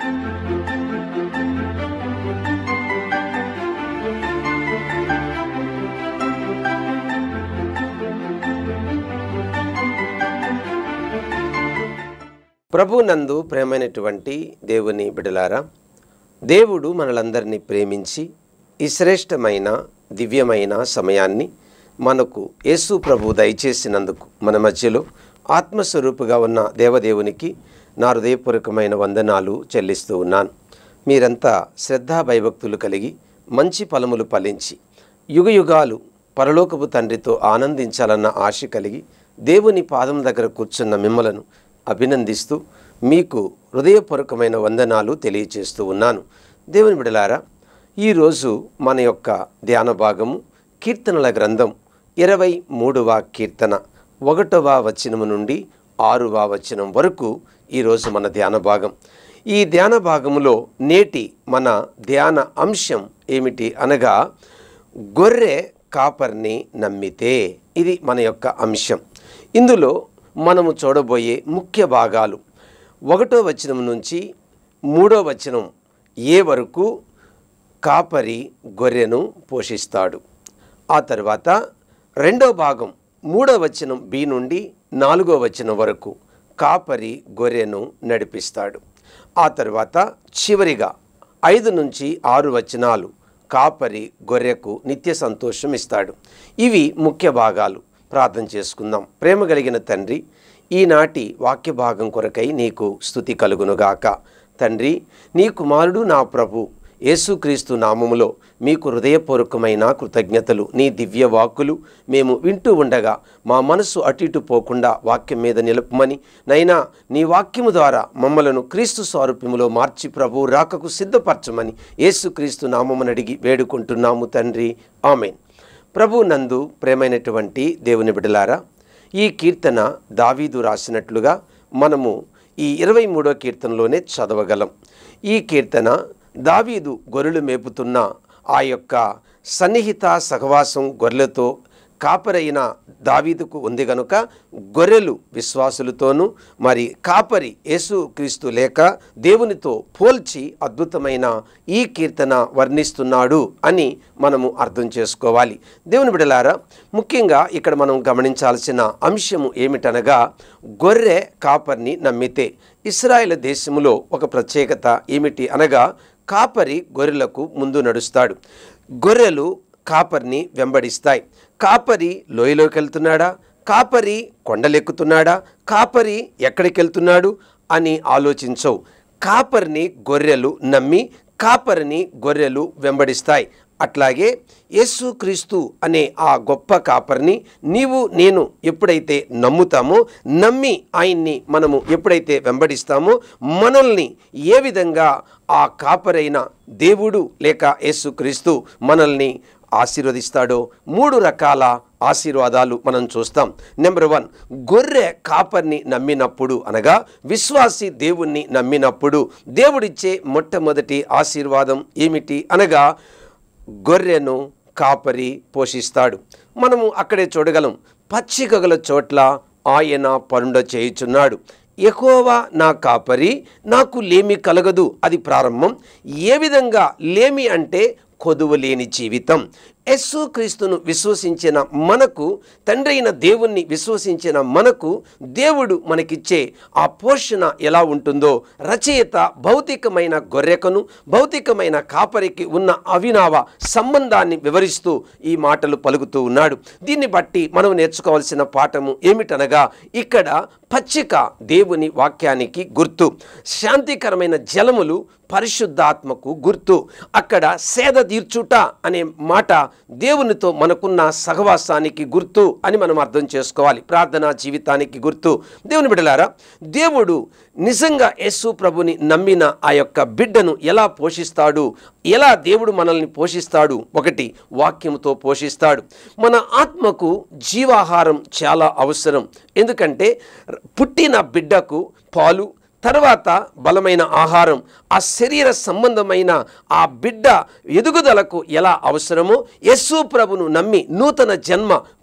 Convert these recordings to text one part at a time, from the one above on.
ప్రభునందు ప్రేమైనటువంటి దేవుని బిడలారా దేవుడు మనలందరినీ ప్రేమించి ఈ శ్రేష్టమైన దివ్యమైన సమయాన్ని మనకు యేసు ప్రభు దయచేసినందుకు మన మధ్యలో ఆత్మస్వరూపుగా ఉన్న దేవదేవునికి నా హృదయపూర్వకమైన వందనాలు చెల్లిస్తూ ఉన్నాను మీరంతా శ్రద్ధా భయభక్తులు కలిగి మంచి ఫలములు ఫలించి యుగయుగాలు పరలోకపు తండ్రితో ఆనందించాలన్న ఆశ కలిగి దేవుని పాదం దగ్గర కూర్చున్న మిమ్మలను అభినందిస్తూ మీకు హృదయపూర్వకమైన వందనాలు తెలియచేస్తూ ఉన్నాను దేవుని బిడలారా ఈరోజు మన యొక్క ధ్యాన భాగము కీర్తనల గ్రంథం ఇరవై మూడవ కీర్తన ఒకటవ వచనము నుండి ఆరువ వచనం వరకు ఈరోజు మన ధ్యాన భాగం ఈ ధ్యాన భాగములో నేటి మన ధ్యాన అంశం ఏమిటి అనగా గొర్రె కాపర్ని నమ్మితే ఇది మన యొక్క అంశం ఇందులో మనము చూడబోయే ముఖ్య భాగాలు ఒకటో వచనం నుంచి మూడో వచనం ఏ వరకు కాపరి గొర్రెను పోషిస్తాడు ఆ తర్వాత రెండో భాగం మూడో వచనం బి నుండి నాలుగో వచనం వరకు కాపరి గొర్రెను నడిపిస్తాడు ఆ తర్వాత చివరిగా ఐదు నుంచి ఆరు వచనాలు కాపరి గొర్రెకు నిత్య సంతోషం ఇస్తాడు ఇవి ముఖ్య భాగాలు ప్రార్థన చేసుకుందాం ప్రేమ కలిగిన తండ్రి ఈనాటి వాక్య భాగం కొరకై నీకు స్థుతి కలుగునుగాక తండ్రి నీ కుమారుడు నా ప్రభు యేసుక్రీస్తు నామములో మీకు హృదయపూర్వకమైన కృతజ్ఞతలు నీ దివ్య వాక్కులు మేము వింటూ ఉండగా మా మనసు అటు ఇటు పోకుండా వాక్యం మీద నిలుపమని నైనా నీ వాక్యము ద్వారా మమ్మలను క్రీస్తు స్వరూప్యములో మార్చి ప్రభు రాకకు సిద్ధపరచమని యేసుక్రీస్తు నామమును అడిగి వేడుకుంటున్నాము తండ్రి ఆమెన్ ప్రభు నందు ప్రేమైనటువంటి దేవుని బిడలారా ఈ కీర్తన దావీదు రాసినట్లుగా మనము ఈ ఇరవై మూడో కీర్తనలోనే చదవగలం ఈ కీర్తన దావీదు గొర్రెలు మేపుతున్న ఆ యొక్క సన్నిహిత సహవాసం గొర్రెలతో కాపరైన దావీదుకు ఉంది గనుక గొర్రెలు విశ్వాసులతోనూ మరి కాపరి యేసుక్రీస్తు లేక దేవునితో పోల్చి అద్భుతమైన ఈ కీర్తన వర్ణిస్తున్నాడు అని మనము అర్థం చేసుకోవాలి దేవుని బిడలారా ముఖ్యంగా ఇక్కడ మనం గమనించాల్సిన అంశము ఏమిటనగా గొర్రె కాపర్ని నమ్మితే ఇస్రాయేల్ దేశములో ఒక ప్రత్యేకత ఏమిటి అనగా కాపరి గొర్రెలకు ముందు నడుస్తాడు గొర్రెలు కాపర్ని వెంబడిస్తాయి కాపరి లోయలోకి వెళ్తున్నాడా కాపరి కొండలెక్కుతున్నాడా కాపరి ఎక్కడికి వెళ్తున్నాడు అని ఆలోచించవు కాపరిని గొర్రెలు నమ్మి కాపరిని గొర్రెలు వెంబడిస్తాయి అట్లాగే యేసుక్రీస్తు అనే ఆ గొప్ప కాపరిని నీవు నేను ఎప్పుడైతే నమ్ముతామో నమ్మి ఆయన్ని మనము ఎప్పుడైతే వెంబడిస్తామో మనల్ని ఏ విధంగా ఆ కాపరైన దేవుడు లేక యేసుక్రీస్తు మనల్ని ఆశీర్వదిస్తాడో మూడు రకాల ఆశీర్వాదాలు మనం చూస్తాం నెంబర్ వన్ గొర్రె కాపర్ని నమ్మినప్పుడు అనగా విశ్వాసి దేవుణ్ణి నమ్మినప్పుడు దేవుడిచ్చే మొట్టమొదటి ఆశీర్వాదం ఏమిటి అనగా గొర్రెను కాపరి పోషిస్తాడు మనము అక్కడే చూడగలం పచ్చికగల చోట్ల ఆయన పరుండ చేయుచున్నాడు ఎకోవా నా కాపరి నాకు లేమి కలగదు అది ప్రారంభం ఏ విధంగా లేమి అంటే కొదువు లేని జీవితం యస్సు క్రీస్తును విశ్వసించిన మనకు తండ్రి అయిన దేవుణ్ణి విశ్వసించిన మనకు దేవుడు మనకిచ్చే ఆ పోషణ ఎలా ఉంటుందో రచయిత భౌతికమైన గొర్రెకను భౌతికమైన కాపరికి ఉన్న అవినావ సంబంధాన్ని వివరిస్తూ ఈ మాటలు పలుకుతూ ఉన్నాడు దీన్ని బట్టి మనం నేర్చుకోవాల్సిన పాఠము ఏమిటనగా ఇక్కడ పచ్చిక దేవుని వాక్యానికి గుర్తు శాంతికరమైన జలములు పరిశుద్ధాత్మకు గుర్తు అక్కడ సేద తీర్చుట అనే మాట దేవునితో మనకున్న సహవాసానికి గుర్తు అని మనం అర్థం చేసుకోవాలి ప్రార్థనా జీవితానికి గుర్తు దేవుని బిడ్డలారా దేవుడు నిజంగా యేసు ప్రభుని నమ్మిన ఆ యొక్క బిడ్డను ఎలా పోషిస్తాడు ఎలా దేవుడు మనల్ని పోషిస్తాడు ఒకటి వాక్యముతో పోషిస్తాడు మన ఆత్మకు జీవాహారం చాలా అవసరం ఎందుకంటే పుట్టిన బిడ్డకు పాలు తర్వాత బలమైన ఆహారం ఆ శరీర సంబంధమైన ఆ బిడ్డ ఎదుగుదలకు ఎలా అవసరమో యస్సు ప్రభును నమ్మి నూతన జన్మ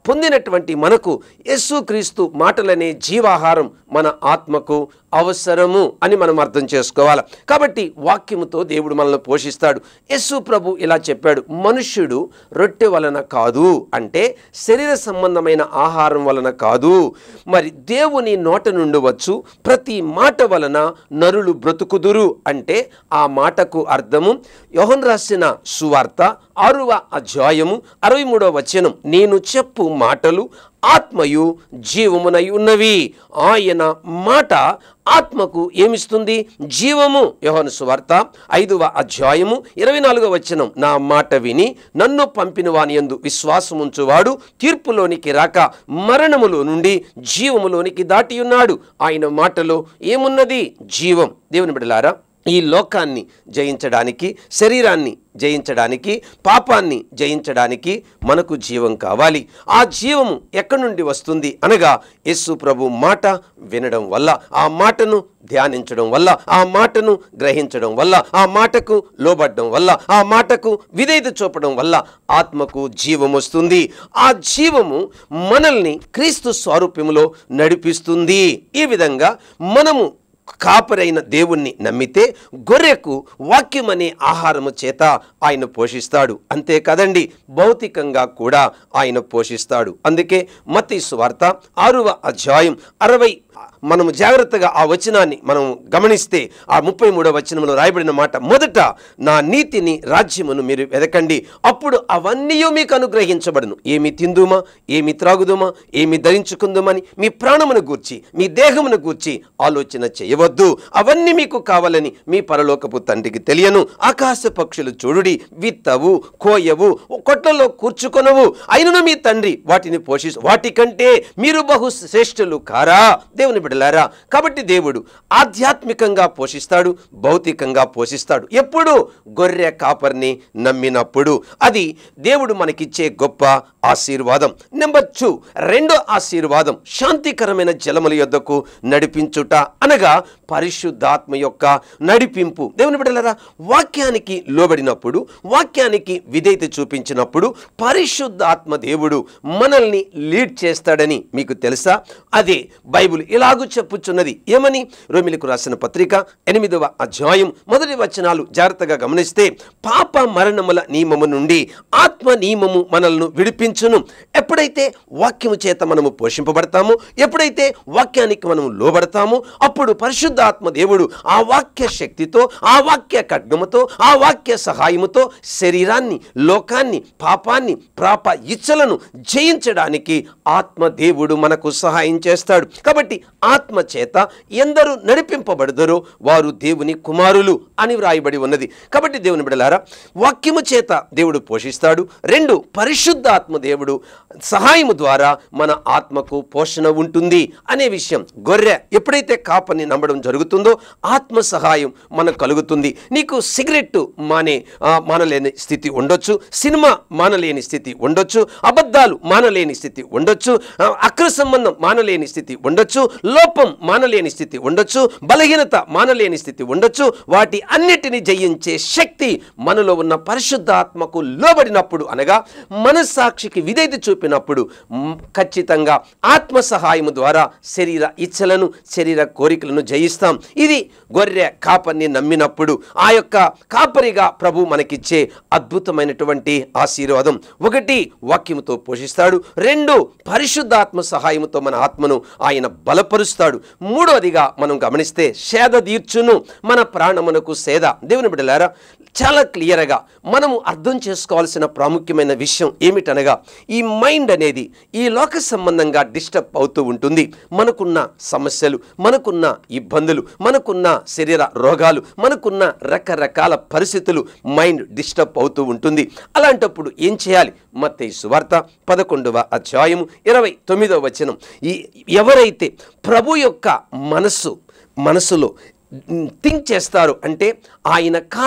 పొందినటువంటి మనకు యేసుక్రీస్తు మాటలనే జీవాహారం మన ఆత్మకు అవసరము అని మనం అర్థం చేసుకోవాలి కాబట్టి వాక్యముతో దేవుడు మనల్ని పోషిస్తాడు యేసు ప్రభు ఇలా చెప్పాడు మనుష్యుడు రొట్టె వలన కాదు అంటే శరీర సంబంధమైన ఆహారం వలన కాదు మరి దేవుని నోట నుండి వచ్చు ప్రతి మాట వలన నరులు బ్రతుకుదురు అంటే ఆ మాటకు అర్థము యోహన్ రాసిన సువార్త ఆరువ అధ్యాయము అరవై మూడవ వచనం నేను చెప్పు మాటలు ఆత్మయు జీవమునై ఉన్నవి ఆయన మాట ఆత్మకు ఏమిస్తుంది జీవము యోహను సువార్త ఐదవ అధ్యాయము ఇరవై నాలుగవ వచనం నా మాట విని నన్ను పంపిన వాని యందు విశ్వాసముంచువాడు తీర్పులోనికి రాక మరణములో నుండి జీవములోనికి దాటి ఉన్నాడు ఆయన మాటలో ఏమున్నది జీవం దేవుని బిడలారా ఈ లోకాన్ని జయించడానికి శరీరాన్ని జయించడానికి పాపాన్ని జయించడానికి మనకు జీవం కావాలి ఆ జీవము ఎక్కడి నుండి వస్తుంది అనగా యేసు ప్రభు మాట వినడం వల్ల ఆ మాటను ధ్యానించడం వల్ల ఆ మాటను గ్రహించడం వల్ల ఆ మాటకు లోబడడం వల్ల ఆ మాటకు విధేయత చూపడం వల్ల ఆత్మకు జీవం వస్తుంది ఆ జీవము మనల్ని క్రీస్తు స్వారూప్యములో నడిపిస్తుంది ఈ విధంగా మనము కాపరైన దేవుణ్ణి నమ్మితే గొర్రెకు వాక్యం అనే ఆహారము చేత ఆయన పోషిస్తాడు అంతే కదండి భౌతికంగా కూడా ఆయన పోషిస్తాడు అందుకే మతీ సువార్త ఆరవ అధ్యాయం అరవై మనము జాగ్రత్తగా ఆ వచనాన్ని మనం గమనిస్తే ఆ ముప్పై మూడవ వచనంలో రాయబడిన మాట మొదట నా నీతిని రాజ్యమును మీరు వెదకండి అప్పుడు అవన్నీ మీకు అనుగ్రహించబడును ఏమి తిందుమా ఏమి త్రాగుదుమా ఏమి ధరించుకుందుమని మీ ప్రాణమును గూర్చి మీ దేహమును గూర్చి ఆలోచన చేయవద్దు అవన్నీ మీకు కావాలని మీ పరలోకపు తండ్రికి తెలియను ఆకాశ పక్షులు చూడుడి విత్తవు కోయవు కొట్లలో కూర్చుకొనవు అయినను మీ తండ్రి వాటిని పోషిస్తు వాటికంటే మీరు బహు శ్రేష్ఠులు కారా దేవుని బిడలారా కాబట్టి దేవుడు ఆధ్యాత్మికంగా పోషిస్తాడు భౌతికంగా పోషిస్తాడు ఎప్పుడు గొర్రె కాపర్ని నమ్మినప్పుడు అది దేవుడు మనకిచ్చే గొప్ప ఆశీర్వాదం నెంబర్ టూ రెండో ఆశీర్వాదం శాంతికరమైన జలముల యొద్దకు నడిపించుట అనగా పరిశుద్ధాత్మ యొక్క నడిపింపు దేవుని బిడ్డలారా వాక్యానికి లోబడినప్పుడు వాక్యానికి విధేయత చూపించినప్పుడు పరిశుద్ధాత్మ దేవుడు మనల్ని లీడ్ చేస్తాడని మీకు తెలుసా అదే బైబిల్ ఇలాగూ చెప్పుచున్నది ఏమని రోమిలకు రాసిన పత్రిక ఎనిమిదవ అధ్యాయం మొదటి వచనాలు జాగ్రత్తగా గమనిస్తే పాప మరణముల నియమము నుండి ఆత్మ నియమము మనల్ని విడిపించును ఎప్పుడైతే వాక్యము చేత మనము పోషింపబడతామో ఎప్పుడైతే వాక్యానికి మనము లోబడతామో అప్పుడు పరిశుద్ధాత్మ దేవుడు ఆ వాక్య శక్తితో ఆ వాక్య ఖడ్గముతో ఆ వాక్య సహాయముతో శరీరాన్ని లోకాన్ని పాపాన్ని ప్రాప ఇచ్చలను జయించడానికి ఆత్మ దేవుడు మనకు సహాయం చేస్తాడు కాబట్టి ఆత్మ చేత ఎందరు నడిపింపబడదరో వారు దేవుని కుమారులు అని వ్రాయబడి ఉన్నది కాబట్టి దేవుని బిడలారా వాక్యము చేత దేవుడు పోషిస్తాడు రెండు పరిశుద్ధాత్మ దేవుడు సహాయము ద్వారా మన ఆత్మకు పోషణ ఉంటుంది అనే విషయం గొర్రె ఎప్పుడైతే కాపని నమ్మడం జరుగుతుందో ఆత్మ సహాయం మనకు కలుగుతుంది నీకు సిగరెట్ మానే ఆ, మానలేని స్థితి ఉండొచ్చు సినిమా మానలేని స్థితి ఉండొచ్చు అబద్ధాలు మానలేని స్థితి ఉండొచ్చు ఆ, అక్ర సంబంధం మానలేని స్థితి ఉండొచ్చు లోపం మానలేని స్థితి ఉండొచ్చు బలహీనత మానలేని స్థితి ఉండొచ్చు వాటి అన్నిటిని జయించే శక్తి మనలో ఉన్న పరిశుద్ధాత్మకు లోబడినప్పుడు అనగా మనస్సాక్షికి విధేయత చూపినప్పుడు మ్, ఖచ్చితంగా ఆత్మ సహాయము ద్వారా శరీర ఇచ్చలను శరీర కోరికలను జయిస్తాం ఇది గొర్రె కాపర్ని నమ్మినప్పుడు ఆ యొక్క కాపరిగా ప్రభు మనకిచ్చే అద్భుతమైనటువంటి ఆశీర్వాదం ఒకటి వాక్యముతో పోషిస్తాడు రెండు పరిశుద్ధాత్మ సహాయముతో మన ఆత్మను ఆయన బలపరుస్తాడు మూడవదిగా మనం గమనిస్తే సేద తీర్చును మన ప్రాణమునకు సేద దేవుని బిడ్డలారా చాలా క్లియర్గా మనము అర్థం చేసుకోవాల్సిన ప్రాముఖ్యమైన విషయం ఏమిటనగా ఈ మైండ్ అనేది ఈ లోక సంబంధంగా డిస్టర్బ్ అవుతూ ఉంటుంది మనకున్న సమస్యలు మనకున్న ఇబ్బందులు మనకున్న శరీర రోగాలు మనకున్న రకరకాల పరిస్థితులు మైండ్ డిస్టర్బ్ అవుతూ ఉంటుంది అలాంటప్పుడు ఏం చేయాలి మత్తయి సువార్త పదకొండవ అధ్యాయము ఇరవై తొమ్మిదవ వచనం ఈ ఎవరైతే ప్రభు యొక్క మనస్సు మనసులో థింక్ చేస్తారు అంటే ఆయన కాడి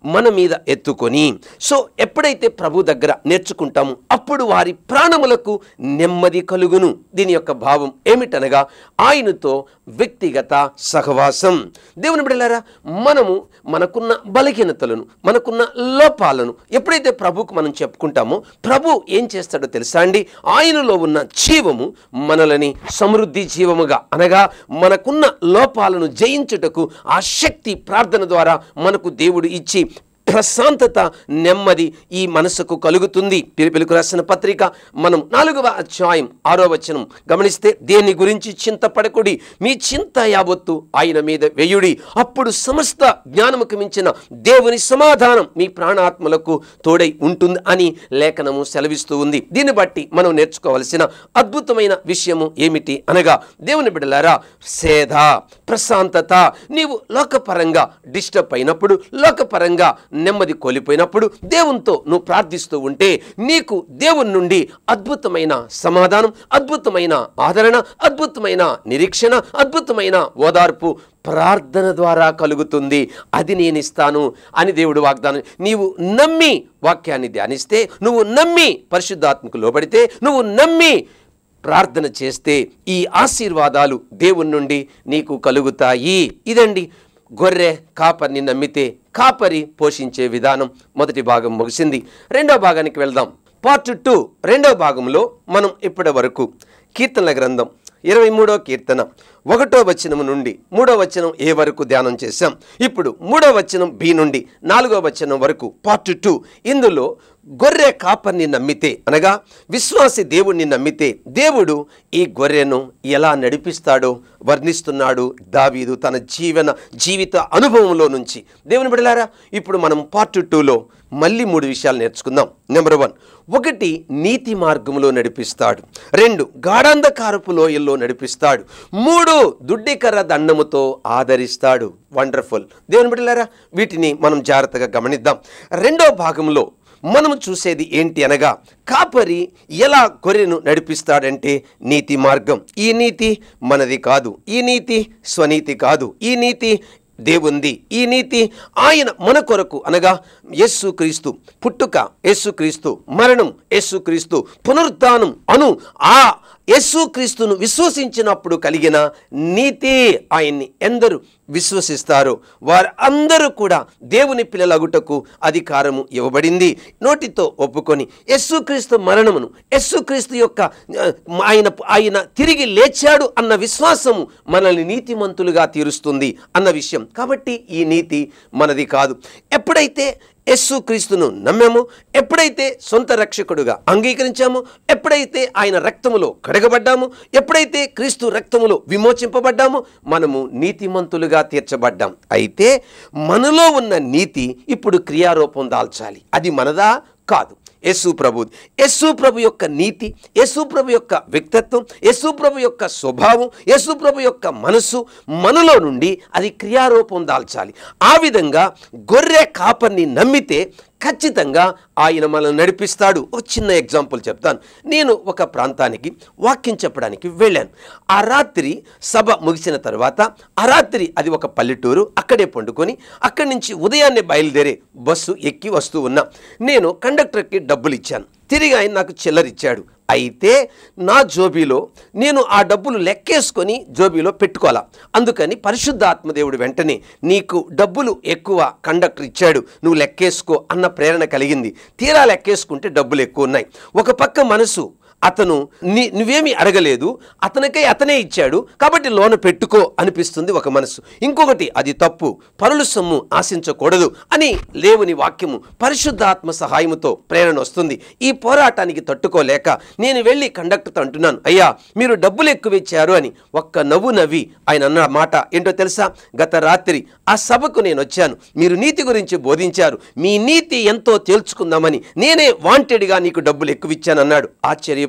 మన మీద ఎత్తుకొని సో ఎప్పుడైతే ప్రభు దగ్గర నేర్చుకుంటామో అప్పుడు వారి ప్రాణములకు నెమ్మది కలుగును దీని యొక్క భావం ఏమిటనగా ఆయనతో వ్యక్తిగత సహవాసం దేవుని బిడ్డలారా మనము మనకున్న బలహీనతలను మనకున్న లోపాలను ఎప్పుడైతే ప్రభుకు మనం చెప్పుకుంటామో ప్రభు ఏం చేస్తాడో తెలుసా అండి ఆయనలో ఉన్న జీవము మనలని సమృద్ధి జీవముగా అనగా మనకున్న లోపాలను జయించుటకు ఆ శక్తి ప్రార్థన ద్వారా మనకు దేవుడు ఇచ్చి ప్రశాంతత నెమ్మది ఈ మనసుకు కలుగుతుంది పిలుపులకు రాసిన పత్రిక మనం నాలుగవ అధ్యాయం ఆరో వచనం గమనిస్తే దేని గురించి చింతపడకుడి మీ చింత యావత్తు ఆయన మీద వెయ్యుడి అప్పుడు సమస్త జ్ఞానముకు మించిన దేవుని సమాధానం మీ ప్రాణాత్మలకు తోడై ఉంటుంది అని లేఖనము సెలవిస్తూ ఉంది దీన్ని బట్టి మనం నేర్చుకోవలసిన అద్భుతమైన విషయము ఏమిటి అనగా దేవుని బిడ్డలారా సేద ప్రశాంతత నీవు లోకపరంగా డిస్టర్బ్ అయినప్పుడు లోకపరంగా నెమ్మది కోల్పోయినప్పుడు దేవునితో నువ్వు ప్రార్థిస్తూ ఉంటే నీకు దేవుని నుండి అద్భుతమైన సమాధానం అద్భుతమైన ఆదరణ అద్భుతమైన నిరీక్షణ అద్భుతమైన ఓదార్పు ప్రార్థన ద్వారా కలుగుతుంది అది నేను ఇస్తాను అని దేవుడు వాగ్దానం నీవు నమ్మి వాక్యాన్ని ధ్యానిస్తే నువ్వు నమ్మి పరిశుద్ధాత్మకు లోబడితే నువ్వు నమ్మి ప్రార్థన చేస్తే ఈ ఆశీర్వాదాలు దేవుని నుండి నీకు కలుగుతాయి ఇదండి గొర్రె కాపరిని నమ్మితే కాపరి పోషించే విధానం మొదటి భాగం ముగిసింది రెండో భాగానికి వెళ్దాం పార్ట్ టూ రెండో భాగంలో మనం ఇప్పటి వరకు కీర్తనల గ్రంథం ఇరవై మూడో కీర్తన ఒకటో వచనం నుండి మూడో వచనం ఏ వరకు ధ్యానం చేశాం ఇప్పుడు మూడో వచనం బి నుండి నాలుగో వచనం వరకు పార్ట్ టూ ఇందులో గొర్రె కాపర్ని నమ్మితే అనగా విశ్వాసి దేవుణ్ణి నమ్మితే దేవుడు ఈ గొర్రెను ఎలా నడిపిస్తాడో వర్ణిస్తున్నాడు దావీదు తన జీవన జీవిత అనుభవంలో నుంచి దేవుని బిడలారా ఇప్పుడు మనం పార్ట్ టూలో మళ్ళీ మూడు విషయాలు నేర్చుకుందాం నెంబర్ వన్ ఒకటి నీతి మార్గంలో నడిపిస్తాడు రెండు గాఢాంధకారపు లోయల్లో నడిపిస్తాడు మూడు దుడ్డికర్ర దండముతో ఆదరిస్తాడు వండర్ఫుల్ దేవుని బిడ్డలారా వీటిని మనం జాగ్రత్తగా గమనిద్దాం రెండో భాగంలో మనం చూసేది ఏంటి అనగా కాపరి ఎలా గొర్రెను నడిపిస్తాడంటే నీతి మార్గం ఈ నీతి మనది కాదు ఈ నీతి స్వనీతి కాదు ఈ నీతి దేవుంది ఈ నీతి ఆయన మన కొరకు అనగా యేసుక్రీస్తు పుట్టుక యేసుక్రీస్తు మరణం యేసుక్రీస్తు పునరుత్థానం అను ఆ యేసుక్రీస్తును విశ్వసించినప్పుడు కలిగిన నీతి ఆయన్ని ఎందరు విశ్వసిస్తారో వారందరూ కూడా దేవుని పిల్లలగుటకు అధికారము ఇవ్వబడింది నోటితో ఒప్పుకొని యేసుక్రీస్తు మరణమును యేసుక్రీస్తు యొక్క ఆ, ఆయన ఆయన తిరిగి లేచాడు అన్న విశ్వాసము మనల్ని నీతిమంతులుగా తీరుస్తుంది అన్న విషయం కాబట్టి ఈ నీతి మనది కాదు ఎప్పుడైతే యస్సు క్రీస్తును నమ్మామో ఎప్పుడైతే సొంత రక్షకుడుగా అంగీకరించామో ఎప్పుడైతే ఆయన రక్తములో కడగబడ్డామో ఎప్పుడైతే క్రీస్తు రక్తములో విమోచింపబడ్డామో మనము నీతిమంతులుగా తీర్చబడ్డాం అయితే మనలో ఉన్న నీతి ఇప్పుడు క్రియారూపం దాల్చాలి అది మనదా కాదు యేసు ప్రభు యేసు ప్రభు యొక్క నీతి యేసు ప్రభు యొక్క వ్యక్తిత్వం యేసు ప్రభు యొక్క స్వభావం యేసు ప్రభు యొక్క మనస్సు మనలో నుండి అది క్రియారూపం దాల్చాలి ఆ విధంగా గొర్రె కాపర్ని నమ్మితే ఖచ్చితంగా ఆయన మనల్ని నడిపిస్తాడు ఒక చిన్న ఎగ్జాంపుల్ చెప్తాను నేను ఒక ప్రాంతానికి వాక్యం చెప్పడానికి వెళ్ళాను ఆ రాత్రి సభ ముగిసిన తర్వాత ఆ రాత్రి అది ఒక పల్లెటూరు అక్కడే పండుకొని అక్కడి నుంచి ఉదయాన్నే బయలుదేరే బస్సు ఎక్కి వస్తూ ఉన్నా నేను కండక్టర్కి డబ్బులు ఇచ్చాను తిరిగి ఆయన నాకు చిల్లరిచ్చాడు అయితే నా జోబీలో నేను ఆ డబ్బులు లెక్కేసుకొని జోబీలో పెట్టుకోవాలా అందుకని పరిశుద్ధ ఆత్మదేవుడు వెంటనే నీకు డబ్బులు ఎక్కువ కండక్టర్ ఇచ్చాడు నువ్వు లెక్కేసుకో అన్న ప్రేరణ కలిగింది తీరా లెక్కేసుకుంటే డబ్బులు ఎక్కువ ఉన్నాయి ఒక పక్క మనసు అతను నీ నువ్వేమీ అడగలేదు అతనికై అతనే ఇచ్చాడు కాబట్టి లోన పెట్టుకో అనిపిస్తుంది ఒక మనసు ఇంకొకటి అది తప్పు పరుల సొమ్ము ఆశించకూడదు అని లేవుని వాక్యము పరిశుద్ధాత్మ సహాయముతో ప్రేరణ వస్తుంది ఈ పోరాటానికి తట్టుకోలేక నేను వెళ్ళి కండక్టర్తో అంటున్నాను అయ్యా మీరు డబ్బులు ఎక్కువ ఇచ్చారు అని ఒక్క నవ్వు నవ్వి ఆయన అన్న మాట ఏంటో తెలుసా గత రాత్రి ఆ సభకు నేను వచ్చాను మీరు నీతి గురించి బోధించారు మీ నీతి ఎంతో తేల్చుకుందామని నేనే వాంటెడ్గా నీకు డబ్బులు ఎక్కువ ఇచ్చానన్నాడు ఆశ్చర్య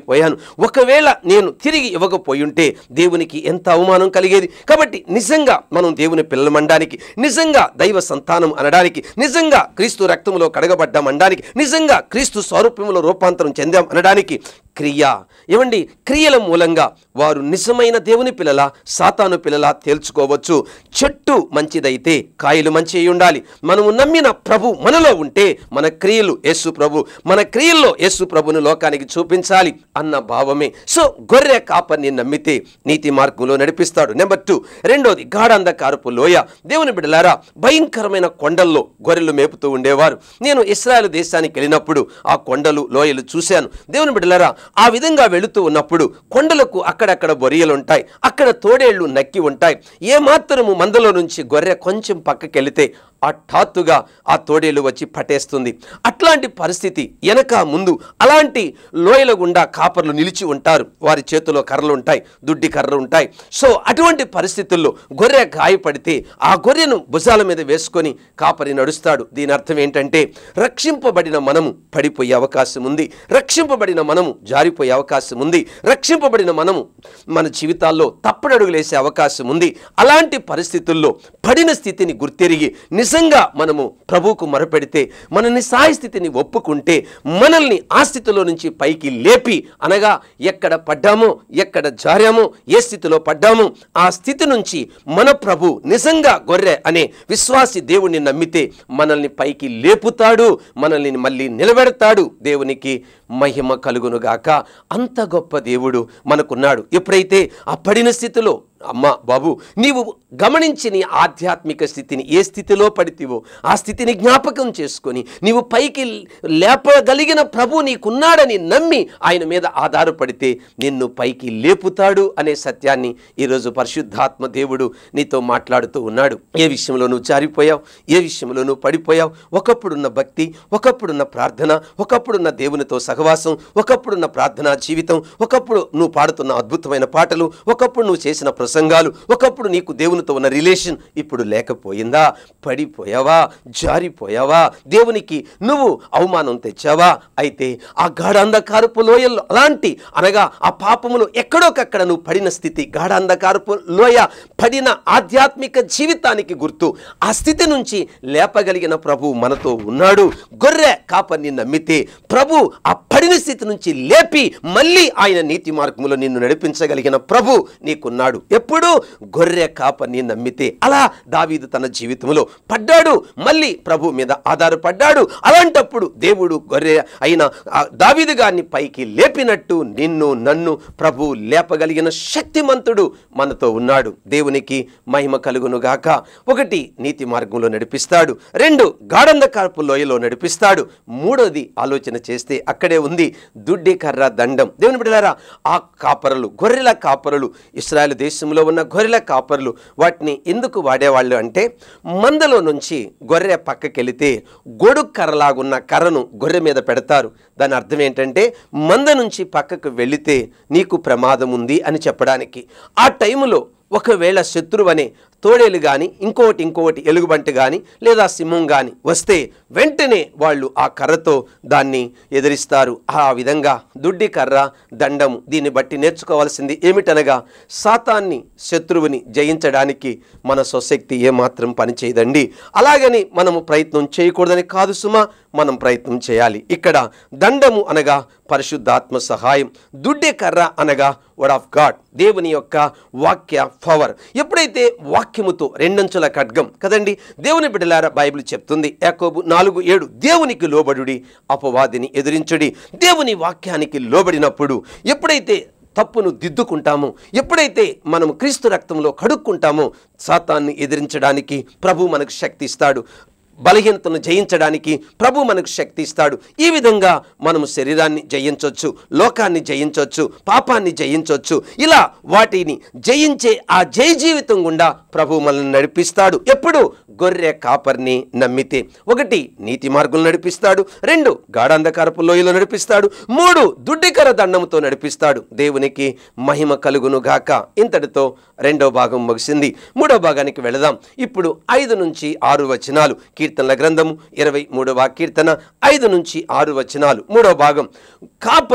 పోయాను ఒకవేళ నేను తిరిగి ఇవ్వకపోయి ఉంటే దేవునికి ఎంత అవమానం కలిగేది కాబట్టి నిజంగా మనం దేవుని పిల్లమనడానికి నిజంగా దైవ సంతానం అనడానికి నిజంగా క్రీస్తు రక్తంలో కడగబడ్డాం అనడానికి నిజంగా క్రీస్తు స్వరూపంలో రూపాంతరం చెందాం అనడానికి క్రియ ఏమండి క్రియల మూలంగా వారు నిజమైన దేవుని పిల్లల సాతాను పిల్లల తేల్చుకోవచ్చు చెట్టు మంచిదైతే కాయలు మంచి అయి ఉండాలి మనము నమ్మిన ప్రభు మనలో ఉంటే మన క్రియలు యేసు ప్రభు మన క్రియల్లో యేసు ప్రభుని లోకానికి చూపించాలి అన్న భావమే సో గొర్రె కాపర్ని నమ్మితే నీతి మార్గంలో నడిపిస్తాడు నెంబర్ టూ రెండోది గాఢంధకారపు లోయ దేవుని బిడ్డలారా భయంకరమైన కొండల్లో గొర్రెలు మేపుతూ ఉండేవారు నేను ఇస్రాయల్ దేశానికి వెళ్ళినప్పుడు ఆ కొండలు లోయలు చూశాను దేవుని బిడ్డలారా ఆ విధంగా వెళుతూ ఉన్నప్పుడు కొండలకు అక్కడక్కడ బొరియలు ఉంటాయి అక్కడ తోడేళ్లు నక్కి ఉంటాయి ఏ మాత్రము మందలో నుంచి గొర్రె కొంచెం పక్కకెళితే హఠాత్తుగా ఆ తోడేలు వచ్చి పట్టేస్తుంది అట్లాంటి పరిస్థితి వెనక ముందు అలాంటి లోయల గుండా కాపర్లు నిలిచి ఉంటారు వారి చేతిలో కర్రలు ఉంటాయి దుడ్డి కర్రలు ఉంటాయి సో అటువంటి పరిస్థితుల్లో గొర్రె గాయపడితే ఆ గొర్రెను భుజాల మీద వేసుకొని కాపరి నడుస్తాడు దీని అర్థం ఏంటంటే రక్షింపబడిన మనము పడిపోయే అవకాశం ఉంది రక్షింపబడిన మనము జారిపోయే అవకాశం ఉంది రక్షింపబడిన మనము మన జీవితాల్లో తప్పడడుగులేసే అవకాశం ఉంది అలాంటి పరిస్థితుల్లో పడిన స్థితిని గుర్తెరిగి నిజంగా మనము ప్రభువుకు మొరపెడితే మన నిస్సాయ స్థితిని ఒప్పుకుంటే మనల్ని ఆ స్థితిలో నుంచి పైకి లేపి అనగా ఎక్కడ పడ్డామో ఎక్కడ జారామో ఏ స్థితిలో పడ్డామో ఆ స్థితి నుంచి మన ప్రభు నిజంగా గొర్రె అనే విశ్వాసి దేవుణ్ణి నమ్మితే మనల్ని పైకి లేపుతాడు మనల్ని మళ్ళీ నిలబెడతాడు దేవునికి మహిమ కలుగునుగాక అంత గొప్ప దేవుడు మనకున్నాడు ఎప్పుడైతే ఆ పడిన స్థితిలో అమ్మా బాబు నీవు గమనించి నీ ఆధ్యాత్మిక స్థితిని ఏ స్థితిలో పడితివో ఆ స్థితిని జ్ఞాపకం చేసుకొని నీవు పైకి లేపగలిగిన ప్రభు నీకున్నాడని నమ్మి ఆయన మీద ఆధారపడితే నిన్ను పైకి లేపుతాడు అనే సత్యాన్ని ఈరోజు పరిశుద్ధాత్మ దేవుడు నీతో మాట్లాడుతూ ఉన్నాడు ఏ విషయంలో నువ్వు జారిపోయావు ఏ విషయంలో నువ్వు పడిపోయావు ఒకప్పుడున్న భక్తి ఒకప్పుడున్న ప్రార్థన ఒకప్పుడున్న దేవునితో సహవాసం ఒకప్పుడున్న ప్రార్థనా జీవితం ఒకప్పుడు నువ్వు పాడుతున్న అద్భుతమైన పాటలు ఒకప్పుడు నువ్వు చేసిన ప్రసంగాలు ఒకప్పుడు నీకు దేవునితో ఉన్న రిలేషన్ ఇప్పుడు లేకపోయిందా పడిపోయావా జారిపోయావా దేవునికి నువ్వు అవమానం తెచ్చావా అయితే ఆ గాఢ అంధకారపు లోయల్లో అలాంటి అనగా ఆ పాపములు ఎక్కడోకక్కడ నువ్వు పడిన స్థితి గాఢ అంధకారపు లోయ పడిన ఆధ్యాత్మిక జీవితానికి గుర్తు ఆ స్థితి నుంచి లేపగలిగిన ప్రభు మనతో ఉన్నాడు గొర్రె కాపర్ని నమ్మితే ప్రభు ఆ పడిన స్థితి నుంచి లేపి మళ్ళీ ఆయన నీతి మార్గంలో నిన్ను నడిపించగలిగిన ప్రభు నీకున్నాడు ఎప్పుడు గొర్రె కాపర్ని నమ్మితే అలా దావీదు తన జీవితంలో పడ్డాడు మళ్ళీ ప్రభు మీద ఆధారపడ్డాడు అలాంటప్పుడు దేవుడు గొర్రె అయిన ఆ దావీదు గారిని పైకి లేపినట్టు నిన్ను నన్ను ప్రభు లేపగలిగిన శక్తిమంతుడు మనతో ఉన్నాడు దేవునికి మహిమ కలుగును గాక ఒకటి నీతి మార్గంలో నడిపిస్తాడు రెండు గాఢంధకారపు లోయలో నడిపిస్తాడు మూడోది ఆలోచన చేస్తే అక్కడే ఉంది దుడ్డి కర్ర దండం దేవుని బిడ్డలారా ఆ కాపరులు గొర్రెల కాపరులు ఇస్రాయల్ దేశంలో ఉన్న గొర్రెల కాపరులు వాటిని ఎందుకు వాడేవాళ్ళు అంటే మందలో నుంచి గొర్రె పక్కకెళితే గొడుగు కర్రలాగున్న కర్రను గొర్రె మీద పెడతారు దాని అర్థం ఏంటంటే మంద నుంచి పక్కకు వెళితే నీకు ప్రమాదం ఉంది అని చెప్పడానికి ఆ టైములో ఒకవేళ శత్రువు అనే తోడేలు కానీ ఇంకోటి ఇంకోటి ఎలుగుబంటి కానీ లేదా సింహం కానీ వస్తే వెంటనే వాళ్ళు ఆ కర్రతో దాన్ని ఎదిరిస్తారు ఆ విధంగా దుడ్డి కర్ర దండము దీన్ని బట్టి నేర్చుకోవాల్సింది ఏమిటనగా సాతాన్ని శత్రువుని జయించడానికి మన స్వశక్తి ఏమాత్రం పనిచేయదండి అలాగని మనము ప్రయత్నం చేయకూడదని కాదు సుమా మనం ప్రయత్నం చేయాలి ఇక్కడ దండము అనగా పరిశుద్ధాత్మ సహాయం దుడ్డి కర్ర అనగా వర్డ్ ఆఫ్ గాడ్ దేవుని యొక్క వాక్య పవర్ ఎప్పుడైతే వాక్యముతో రెండంచుల ఖడ్గం కదండి దేవుని బిడ్డలారా బైబిల్ చెప్తుంది యాకోబు నాలుగు ఏడు దేవునికి లోబడుడి అపవాదిని ఎదిరించుడి దేవుని వాక్యానికి లోబడినప్పుడు ఎప్పుడైతే తప్పును దిద్దుకుంటామో ఎప్పుడైతే మనం క్రీస్తు రక్తంలో కడుక్కుంటామో సాతాన్ని ఎదిరించడానికి ప్రభు మనకు శక్తి ఇస్తాడు బలహీనతను జయించడానికి ప్రభు మనకు శక్తి ఇస్తాడు ఈ విధంగా మనము శరీరాన్ని జయించవచ్చు లోకాన్ని జయించవచ్చు పాపాన్ని జయించవచ్చు ఇలా వాటిని జయించే ఆ జయ జీవితం గుండా ప్రభు మనల్ని నడిపిస్తాడు ఎప్పుడు గొర్రె కాపర్ని నమ్మితే ఒకటి నీతి మార్గం నడిపిస్తాడు రెండు గాఢాంధకారపు లోయలో నడిపిస్తాడు మూడు దుడ్డికర దండముతో నడిపిస్తాడు దేవునికి మహిమ కలుగును గాక ఇంతటితో రెండో భాగం ముగిసింది మూడో భాగానికి వెళదాం ఇప్పుడు ఐదు నుంచి ఆరు వచనాలు కీర్తనల గ్రంథము ఇరవై మూడవ కీర్తన ఐదు నుంచి ఆరు వచనాలు మూడో భాగం కాపరి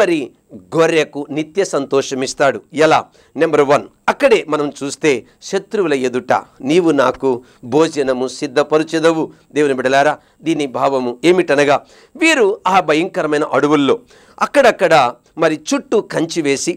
గొర్రెకు నిత్య సంతోషం ఇస్తాడు ఎలా నెంబర్ వన్ అక్కడే మనం చూస్తే శత్రువుల ఎదుట నీవు నాకు భోజనము సిద్ధపరుచెదవు దేవుని బిడలారా దీని భావము ఏమిటనగా వీరు ఆ భయంకరమైన అడవుల్లో అక్కడక్కడ మరి చుట్టూ కంచి వేసి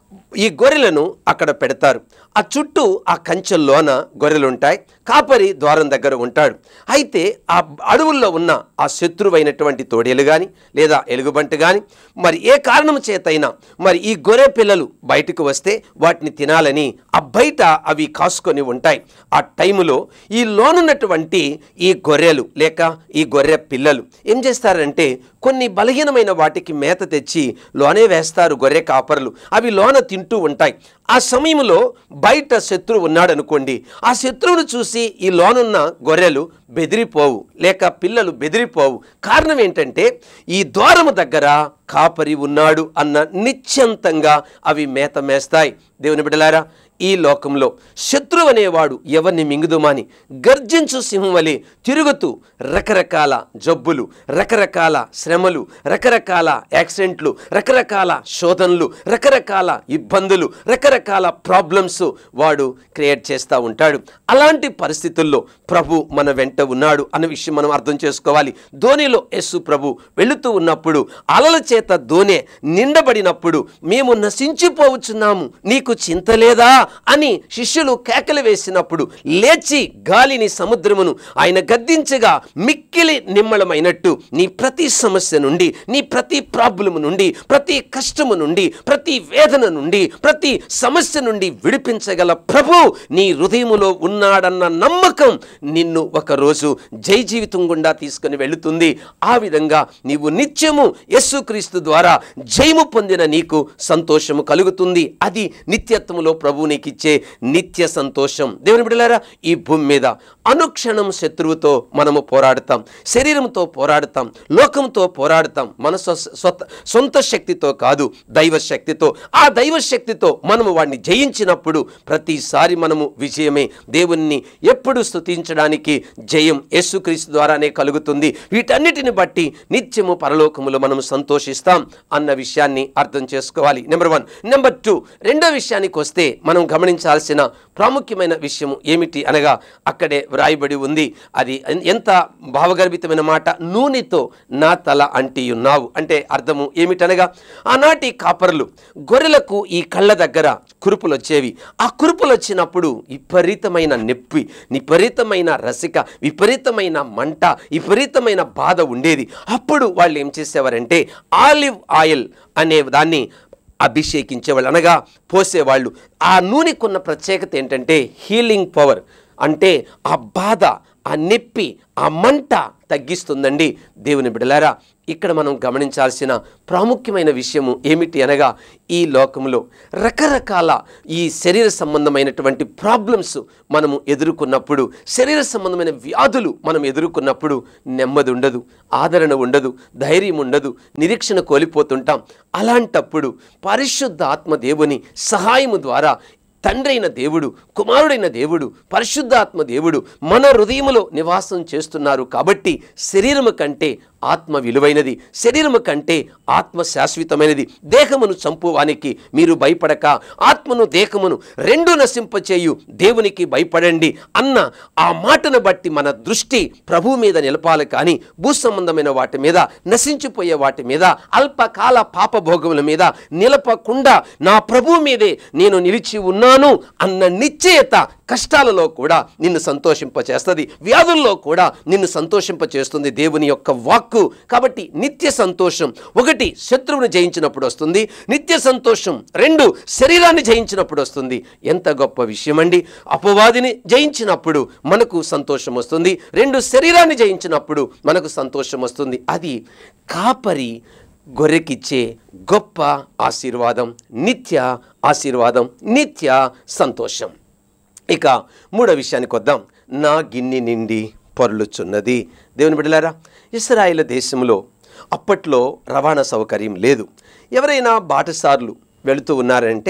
ఈ గొర్రెలను అక్కడ పెడతారు ఆ చుట్టూ ఆ కంచెల్లోన గొర్రెలు ఉంటాయి కాపరి ద్వారం దగ్గర ఉంటాడు అయితే ఆ అడవుల్లో ఉన్న ఆ శత్రువైనటువంటి తోడేలు కానీ లేదా ఎలుగుబంటి కానీ మరి ఏ కారణం చేతైనా మరి ఈ గొర్రె పిల్లలు బయటకు వస్తే వాటిని తినాలని ఆ బయట అవి కాసుకొని ఉంటాయి ఆ టైములో ఈ లోనున్నటువంటి ఈ గొర్రెలు లేక ఈ గొర్రె పిల్లలు ఏం చేస్తారంటే కొన్ని బలహీనమైన వాటికి మేత తెచ్చి లోనే వేస్తారు గొర్రె కాపర్లు అవి లోన తింటూ ఉంటాయి ఆ సమయంలో బయట శత్రువు ఉన్నాడనుకోండి ఆ శత్రువును చూసి ఈ లోనున్న గొర్రెలు బెదిరిపోవు లేక పిల్లలు బెదిరిపోవు కారణం ఏంటంటే ఈ ద్వారము దగ్గర కాపరి ఉన్నాడు అన్న నిశ్చంతంగా అవి మేత మేస్తాయి దేవుని బిడలారా ఈ లోకంలో శత్రువు అనేవాడు ఎవరిని మింగుదుమాని గర్జించు సింహం వలె తిరుగుతూ రకరకాల జబ్బులు రకరకాల శ్రమలు రకరకాల యాక్సిడెంట్లు రకరకాల శోధనలు రకరకాల ఇబ్బందులు రకరకాల ప్రాబ్లమ్స్ వాడు క్రియేట్ చేస్తూ ఉంటాడు అలాంటి పరిస్థితుల్లో ప్రభు మన వెంట ఉన్నాడు అన్న విషయం మనం అర్థం చేసుకోవాలి ధోనిలో యేసు ప్రభు వెళుతూ ఉన్నప్పుడు అలల చేత దోనె నిండబడినప్పుడు మేము నశించిపోవచ్చున్నాము నీకు చింత లేదా అని శిష్యులు కేకలు వేసినప్పుడు లేచి గాలిని సముద్రమును ఆయన గద్దించగా మిక్కిలి నిమ్మళమైనట్టు నీ ప్రతి సమస్య నుండి నీ ప్రతి ప్రాబ్లము నుండి ప్రతి కష్టము నుండి ప్రతి వేదన నుండి ప్రతి సమస్య నుండి విడిపించగల ప్రభు నీ హృదయములో ఉన్నాడన్న నమ్మకం నిన్ను ఒకరోజు జై జీవితం గుండా తీసుకుని వెళుతుంది ఆ విధంగా నీవు నిత్యము యేసుక్రీస్తు ద్వారా జయము పొందిన నీకు సంతోషము కలుగుతుంది అది నిత్యత్వములో ప్రభు నీకు ఇచ్చే నిత్య సంతోషం దేవుని బిడ్డలారా ఈ భూమి మీద అనుక్షణం శత్రువుతో మనము పోరాడతాం శరీరంతో పోరాడతాం లోకంతో పోరాడతాం మన స్వ- స్వత- సొంత శక్తితో కాదు దైవ శక్తితో ఆ దైవ శక్తితో మనము వాడిని జయించినప్పుడు ప్రతిసారి మనము విజయమే దేవుణ్ణి ఎప్పుడు స్తుతించడానికి జయం యేసుక్రీస్తు ద్వారానే కలుగుతుంది వీటన్నిటిని బట్టి నిత్యము పరలోకములో మనము సంతోషిస్తాం అన్న విషయాన్ని అర్థం చేసుకోవాలి నెంబర్ వన్ నెంబర్ టూ రెండో విషయానికి వస్తే మనం గమనించాల్సిన ప్రాముఖ్యమైన విషయం ఏమిటి అనగా అక్కడే వ్రాయబడి ఉంది అది ఎన్- ఎంత భావగర్భితమైన మాట నూనెతో నా తల అంటి ఉన్నావు అంటే అర్థము ఏమిటనగా ఆనాటి కాపరులు గొర్రెలకు ఈ కళ్ళ దగ్గర కురుపులు వచ్చేవి ఆ కురుపులు వచ్చినప్పుడు విపరీతమైన నొప్పి విపరీతమైన రసిక విపరీతమైన మంట విపరీతమైన బాధ ఉండేది అప్పుడు వాళ్ళు ఏం చేసేవారంటే ఆలివ్ ఆయిల్ అనే దాన్ని అభిషేకించేవాళ్ళు అనగా పోసేవాళ్ళు ఆ నూనెకున్న ప్రత్యేకత ఏంటంటే హీలింగ్ పవర్ అంటే ఆ బాధ ఆ నొప్పి ఆ మంట తగ్గిస్తుందండి దేవుని బిడలారా ఇక్కడ మనం గమనించాల్సిన ప్రాముఖ్యమైన విషయము ఏమిటి అనగా ఈ లోకంలో రకరకాల ఈ శరీర సంబంధమైనటువంటి ప్రాబ్లమ్స్ మనము ఎదుర్కొన్నప్పుడు శరీర సంబంధమైన వ్యాధులు మనం ఎదుర్కొన్నప్పుడు నెమ్మది ఉండదు ఆదరణ ఉండదు ధైర్యం ఉండదు నిరీక్షణ కోల్పోతుంటాం అలాంటప్పుడు పరిశుద్ధ ఆత్మ దేవుని సహాయము ద్వారా తండ్రి అయిన దేవుడు కుమారుడైన దేవుడు పరిశుద్ధాత్మ దేవుడు మన హృదయములో నివాసం చేస్తున్నారు కాబట్టి శరీరము కంటే ఆత్మ విలువైనది శరీరము కంటే ఆత్మ శాశ్వతమైనది దేహమును చంపువానికి మీరు భయపడక ఆత్మను దేహమును రెండు నశింపచేయు దేవునికి భయపడండి అన్న ఆ మాటను బట్టి మన దృష్టి ప్రభు మీద నిలపాలి కానీ భూ సంబంధమైన వాటి మీద నశించిపోయే వాటి మీద అల్పకాల పాపభోగముల మీద నిలపకుండా నా ప్రభు మీదే నేను నిలిచి ఉన్నాను అన్న నిశ్చయత కష్టాలలో కూడా నిన్ను సంతోషింపచేస్తుంది వ్యాధుల్లో కూడా నిన్ను సంతోషింపచేస్తుంది దేవుని యొక్క వాక్కు కాబట్టి నిత్య సంతోషం ఒకటి శత్రువుని జయించినప్పుడు వస్తుంది నిత్య సంతోషం రెండు శరీరాన్ని జయించినప్పుడు వస్తుంది ఎంత గొప్ప విషయం అండి అపవాదిని జయించినప్పుడు మనకు సంతోషం వస్తుంది రెండు శరీరాన్ని జయించినప్పుడు మనకు సంతోషం వస్తుంది అది కాపరి గొర్రెకిచ్చే గొప్ప ఆశీర్వాదం నిత్య ఆశీర్వాదం నిత్య సంతోషం ఇక మూడో విషయానికి వద్దాం నా గిన్నె నిండి పొరలుచున్నది దేవుని బిడ్డలారా ఇస్రాయేల్ దేశంలో అప్పట్లో రవాణా సౌకర్యం లేదు ఎవరైనా బాటసార్లు వెళుతూ ఉన్నారంటే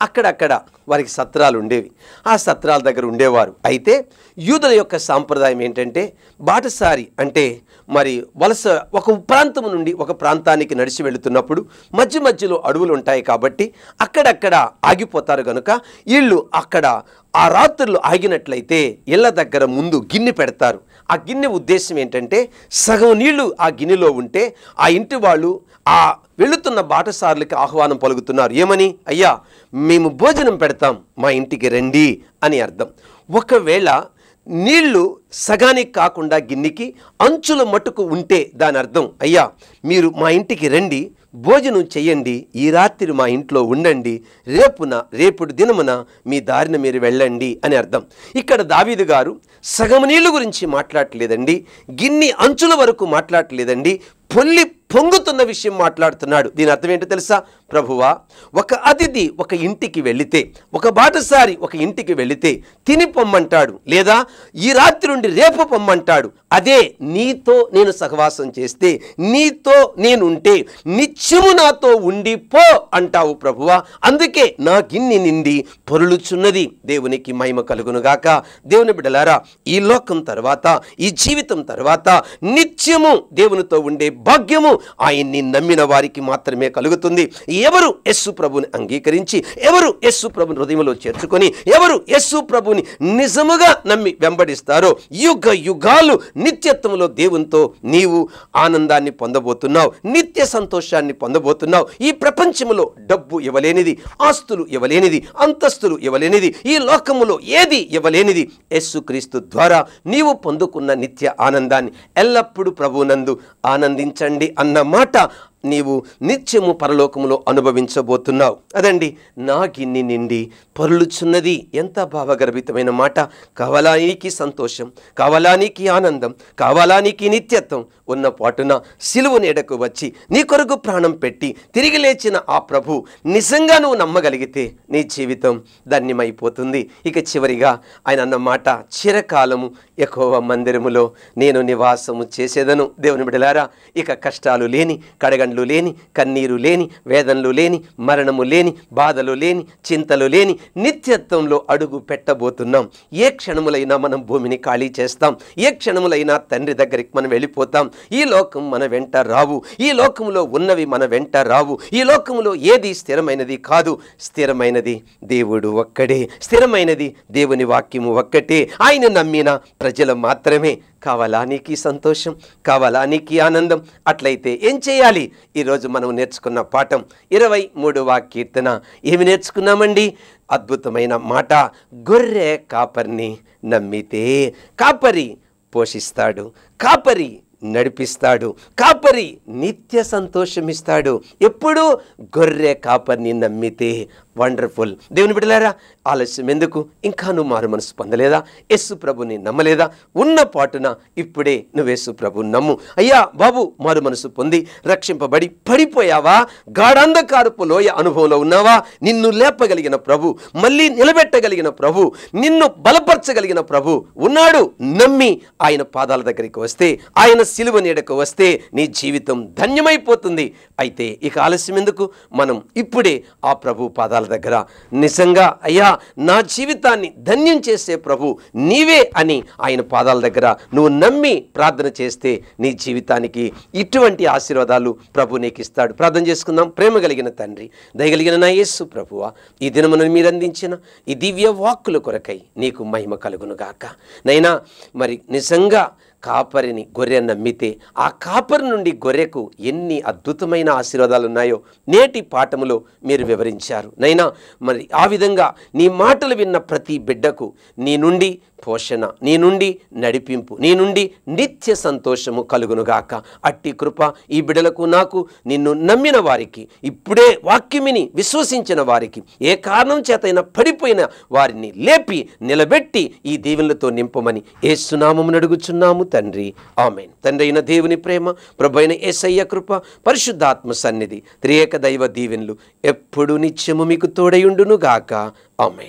అక్కడక్కడ వారికి సత్రాలు ఉండేవి ఆ సత్రాల దగ్గర ఉండేవారు అయితే యూదుల యొక్క సాంప్రదాయం ఏంటంటే బాటసారి అంటే మరి వలస ఒక ప్రాంతం నుండి ఒక ప్రాంతానికి నడిచి వెళుతున్నప్పుడు మధ్య మధ్యలో అడవులు ఉంటాయి కాబట్టి అక్కడక్కడ ఆగిపోతారు కనుక వీళ్ళు అక్కడ ఆ రాత్రులు ఆగినట్లయితే ఇళ్ళ దగ్గర ముందు గిన్నె పెడతారు ఆ గిన్నె ఉద్దేశం ఏంటంటే సగం నీళ్లు ఆ గిన్నెలో ఉంటే ఆ ఇంటి వాళ్ళు ఆ వెళుతున్న బాటసారులకి ఆహ్వానం పలుకుతున్నారు ఏమని అయ్యా మేము భోజనం పెడతాం మా ఇంటికి రండి అని అర్థం ఒకవేళ నీళ్లు సగానికి కాకుండా గిన్నెకి అంచుల మట్టుకు ఉంటే దాని అర్థం అయ్యా మీరు మా ఇంటికి రండి భోజనం చెయ్యండి ఈ రాత్రి మా ఇంట్లో ఉండండి రేపున రేపుడు దినమున మీ దారిన మీరు వెళ్ళండి అని అర్థం ఇక్కడ దావీదు గారు సగం నీళ్ళు గురించి మాట్లాడలేదండి గిన్ని అంచుల వరకు మాట్లాడలేదండి పొల్లి పొంగుతున్న విషయం మాట్లాడుతున్నాడు దీని అర్థం ఏంటో తెలుసా ప్రభువా ఒక అతిథి ఒక ఇంటికి వెళితే ఒక బాటసారి ఒక ఇంటికి వెళితే తిని పొమ్మంటాడు లేదా ఈ రాత్రి నుండి రేపు పొమ్మంటాడు అదే నీతో నేను సహవాసం చేస్తే నీతో నేనుంటే నిత్యము నాతో ఉండి పో అంటావు ప్రభువా అందుకే నా గిన్ని నిండి పొరులుచున్నది దేవునికి మహిమ కలుగునుగాక దేవుని బిడలారా ఈ లోకం తర్వాత ఈ జీవితం తర్వాత నిత్యము దేవునితో ఉండే భాగ్యము ఆయన్ని నమ్మిన వారికి మాత్రమే కలుగుతుంది ఎవరు యస్సు ప్రభుని అంగీకరించి ఎవరు యస్సు ప్రభుని హృదయంలో చేర్చుకొని ఎవరు యస్సు ప్రభుని నిజముగా నమ్మి వెంబడిస్తారో యుగ యుగాలు నిత్యత్వంలో దేవునితో నీవు ఆనందాన్ని పొందబోతున్నావు నిత్య సంతోషాన్ని పొందబోతున్నావు ఈ ప్రపంచములో డబ్బు ఇవ్వలేనిది ఆస్తులు ఇవ్వలేనిది అంతస్తులు ఇవ్వలేనిది ఈ లోకములో ఏది ఇవ్వలేనిది యేసుక్రీస్తు ద్వారా నీవు పొందుకున్న నిత్య ఆనందాన్ని ఎల్లప్పుడూ ప్రభునందు ఆనందించండి అన్న మాట నీవు నిత్యము పరలోకములో అనుభవించబోతున్నావు అదండి నా గిన్ని నిండి పొరులుచున్నది ఎంత భావగర్భితమైన మాట కావలానికి సంతోషం కావలానికి ఆనందం కావలానికి నిత్యత్వం ఉన్న పాటున సిలువ నీడకు వచ్చి నీ కొరకు ప్రాణం పెట్టి తిరిగి లేచిన ఆ ప్రభు నిజంగా నువ్వు నమ్మగలిగితే నీ జీవితం ధన్యమైపోతుంది ఇక చివరిగా ఆయన అన్న మాట చిరకాలము ఎక్కువ మందిరములో నేను నివాసము చేసేదను దేవుని బిడలారా ఇక కష్టాలు లేని కడగండ్లు లేని కన్నీరు లేని వేదనలు లేని మరణము లేని బాధలు లేని చింతలు లేని నిత్యత్వంలో అడుగు పెట్టబోతున్నాం ఏ క్షణములైనా మనం భూమిని ఖాళీ చేస్తాం ఏ క్షణములైనా తండ్రి దగ్గరికి మనం వెళ్ళిపోతాం ఈ లోకం మన వెంట రావు ఈ లోకంలో ఉన్నవి మన వెంట రావు ఈ లోకంలో ఏది స్థిరమైనది కాదు స్థిరమైనది దేవుడు ఒక్కడే స్థిరమైనది దేవుని వాక్యము ఒక్కటే ఆయన నమ్మిన ప్రజలు మాత్రమే కావాలా నీకు ఈ సంతోషం కావాలా నీకు ఈ ఆనందం అట్లయితే ఏం చేయాలి ఈరోజు మనం నేర్చుకున్న పాఠం ఇరవై మూడవ కీర్తన ఏమి నేర్చుకున్నామండి అద్భుతమైన మాట గొర్రె కాపర్ని నమ్మితే కాపరి పోషిస్తాడు కాపరి నడిపిస్తాడు కాపరి నిత్య సంతోషమిస్తాడు ఎప్పుడు గొర్రె కాపరిని నమ్మితే వండర్ఫుల్ దేవుని బిడలారా ఆలస్యం ఎందుకు ఇంకా నువ్వు మారు మనసు పొందలేదా యేసు ప్రభుని నమ్మలేదా ఉన్న పాటున ఇప్పుడే నువ్వు యేసు ప్రభు నమ్ము అయ్యా బాబు మారు మనసు పొంది రక్షింపబడి పడిపోయావా గాఢంధకారపు లోయ అనుభవంలో ఉన్నావా నిన్ను లేపగలిగిన ప్రభు మళ్ళీ నిలబెట్టగలిగిన ప్రభు నిన్ను బలపరచగలిగిన ప్రభు ఉన్నాడు నమ్మి ఆయన పాదాల దగ్గరికి వస్తే ఆయన సిలువ నీడకు వస్తే నీ జీవితం ధన్యమైపోతుంది అయితే ఇక ఆలస్యం ఎందుకు మనం ఇప్పుడే ఆ ప్రభు పాదాల దగ్గర నిజంగా అయ్యా నా జీవితాన్ని ధన్యం చేసే ప్రభు నీవే అని ఆయన పాదాల దగ్గర నువ్వు నమ్మి ప్రార్థన చేస్తే నీ జీవితానికి ఇటువంటి ఆశీర్వాదాలు ప్రభు నీకు ఇస్తాడు ప్రార్థన చేసుకుందాం ప్రేమ కలిగిన తండ్రి దయగలిగిన నా యేసు ప్రభువ ఈ దినమును మీరు అందించిన ఈ దివ్య వాక్కుల కొరకై నీకు మహిమ కలుగును గాక నైనా మరి నిజంగా కాపరిని గొర్రె నమ్మితే ఆ కాపరి నుండి గొర్రెకు ఎన్ని అద్భుతమైన ఆశీర్వాదాలు ఉన్నాయో నేటి పాఠములో మీరు వివరించారు నైనా మరి ఆ విధంగా నీ మాటలు విన్న ప్రతి బిడ్డకు నీ నుండి పోషణ నీ నుండి నడిపింపు నీ నుండి నిత్య సంతోషము కలుగునుగాక అట్టి కృప ఈ బిడలకు నాకు నిన్ను నమ్మిన వారికి ఇప్పుడే వాక్యమిని విశ్వసించిన వారికి ఏ కారణం చేతైనా పడిపోయిన వారిని లేపి నిలబెట్టి ఈ దీవెనలతో నింపమని ఏసునామమును అడుగుచున్నాము తండ్రి ఆమెన్ తండ్రి అయిన దేవుని ప్రేమ ప్రభు అయిన ఏసయ్య కృప పరిశుద్ధాత్మ సన్నిధి త్రియేక దైవ దీవెనలు ఎప్పుడు నిత్యము మీకు తోడయుండును గాక ఆమెన్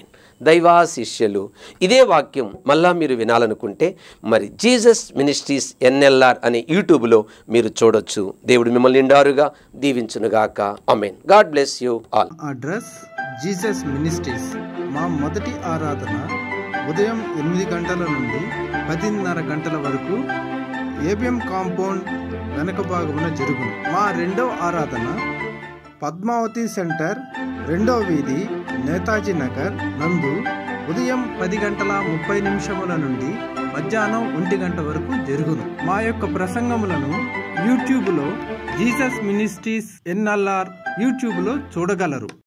దైవాశిష్యులు ఇదే వాక్యం మళ్ళా మీరు వినాలనుకుంటే మరి జీసస్ మినిస్ట్రీస్ ఎన్ఎల్ఆర్ అనే యూట్యూబ్లో మీరు చూడొచ్చు దేవుడు మిమ్మల్ని నిండారుగా దీవించునుగాక amen God bless you all address Jesus ministries మా మొదటి ఆరాధన ఉదయం ఎనిమిది గంటల నుండి పదిన్నర గంటల వరకు ఏబిఎం కాంపౌండ్ వెనక భాగమున జరుగును మా రెండవ ఆరాధన పద్మావతి సెంటర్ రెండవ వీధి నేతాజీ నగర్ నందు ఉదయం పది గంటల ముప్పై నిమిషముల నుండి మధ్యాహ్నం ఒంటి గంట వరకు జరుగును మా యొక్క ప్రసంగములను యూట్యూబ్లో జీసస్ మినిస్ట్రీస్ ఎన్ఎల్ఆర్ యూట్యూబ్లో చూడగలరు